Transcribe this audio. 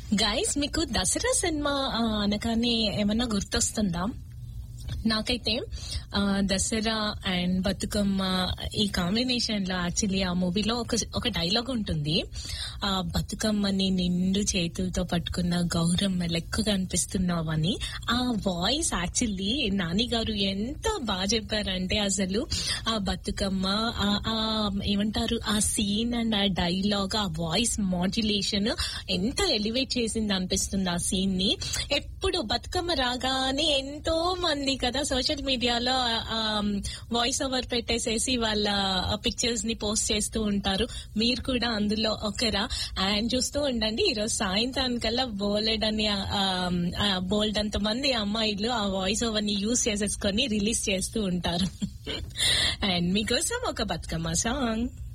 guys మీకు Dasara cinema ఆ, అనగానే ఏమన్నా గుర్తొస్తుందా నాకైతే ఆ, దసరా అండ్ బతుకమ్మ ఈ కాంబినేషన్ లో యాక్చువల్లీ ఆ మూవీలో ఒక ఒక డైలాగ్ ఉంటుంది ఆ బతుకమ్మని నిండు చేతులతో పట్టుకున్న గౌరమ్మ లెక్క కనిపిస్తున్నావని ఆ వాయిస్ యాక్చువల్లీ నాని గారు ఎంత బాగా చెప్పారంటే అసలు ఆ బతుకమ్మ ఆ- ఆ ఏమంటారు ఆ సీన్ అండ్ ఆ డైలాగ్ ఆ వాయిస్ మాడ్యులేషన్ ఎంత ఎలివేట్ చేసింది అనిపిస్తుంది ఆ సీన్ ని ఎప్పుడు బతుకమ్మ రాగానే ఎంతో మంది కదా సోషల్ మీడియాలో వాయిస్ ఓవర్ పెట్టేసేసి వాళ్ళ పిక్చర్స్ ని పోస్ట్ చేస్తూ ఉంటారు మీరు కూడా అందులో ఒకరా అండ్ చూస్తూ ఉండండి ఈరోజు సాయంత్రానికల్లా బోలెడ్ అని బోల్డ్ అంత మంది అమ్మాయిలు ఆ వాయిస్ ఓవర్ ని యూజ్ చేసేసుకొని రిలీజ్ చేస్తూ ఉంటారు అండ్ మీకోసం ఒక బతుకమ్మ సాంగ్